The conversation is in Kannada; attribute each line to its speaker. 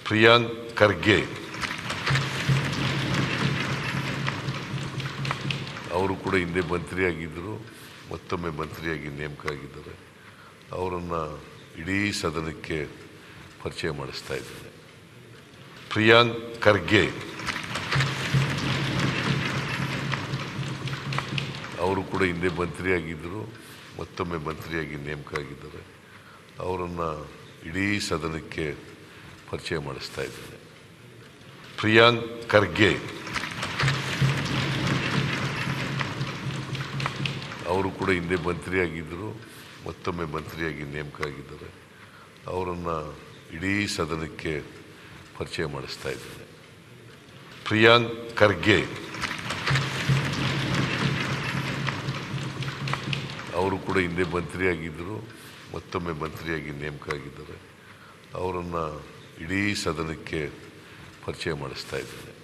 Speaker 1: ಪ್ರಿಯಾಂಕ್ ಖರ್ಗೆ ಅವರು ಕೂಡ ಹಿಂದೆ ಮಂತ್ರಿಯಾಗಿದ್ದರು ಮತ್ತೊಮ್ಮೆ ಮಂತ್ರಿಯಾಗಿ ನೇಮಕ ಆಗಿದ್ದಾರೆ ಅವರನ್ನು ಇಡೀ ಸದನಕ್ಕೆ ಪರಿಚಯ ಮಾಡಿಸ್ತಾ ಇದ್ದೇನೆ ಪ್ರಿಯಾಂಕ್ ಖರ್ಗೆ ಅವರು ಕೂಡ ಹಿಂದೆ ಮಂತ್ರಿಯಾಗಿದ್ದರು ಮತ್ತೊಮ್ಮೆ ಮಂತ್ರಿಯಾಗಿ ನೇಮಕ ಆಗಿದ್ದಾರೆ ಅವರನ್ನು ಇಡೀ ಸದನಕ್ಕೆ ಪರಿಚಯ ಮಾಡಿಸ್ತಾ ಇದ್ದೇನೆ ಪ್ರಿಯಾಂಕ್ ಖರ್ಗೆ ಅವರು ಕೂಡ ಹಿಂದೆ ಮಂತ್ರಿಯಾಗಿದ್ದರು ಮತ್ತೊಮ್ಮೆ ಮಂತ್ರಿಯಾಗಿ ನೇಮಕ ಆಗಿದ್ದಾರೆ ಅವರನ್ನು ಇಡೀ ಸದನಕ್ಕೆ ಪರಿಚಯ ಮಾಡಿಸ್ತಾ ಇದ್ದೇನೆ ಪ್ರಿಯಾಂಕ್ ಖರ್ಗೆ ಅವರು ಕೂಡ ಹಿಂದೆ ಮಂತ್ರಿಯಾಗಿದ್ದರು ಮತ್ತೊಮ್ಮೆ ಮಂತ್ರಿಯಾಗಿ ನೇಮಕ ಆಗಿದ್ದಾರೆ ಅವರನ್ನು ಇಡೀ ಸದನಕ್ಕೆ ಪರಿಚಯ ಮಾಡಿಸ್ತಾ ಇದ್ದೇನೆ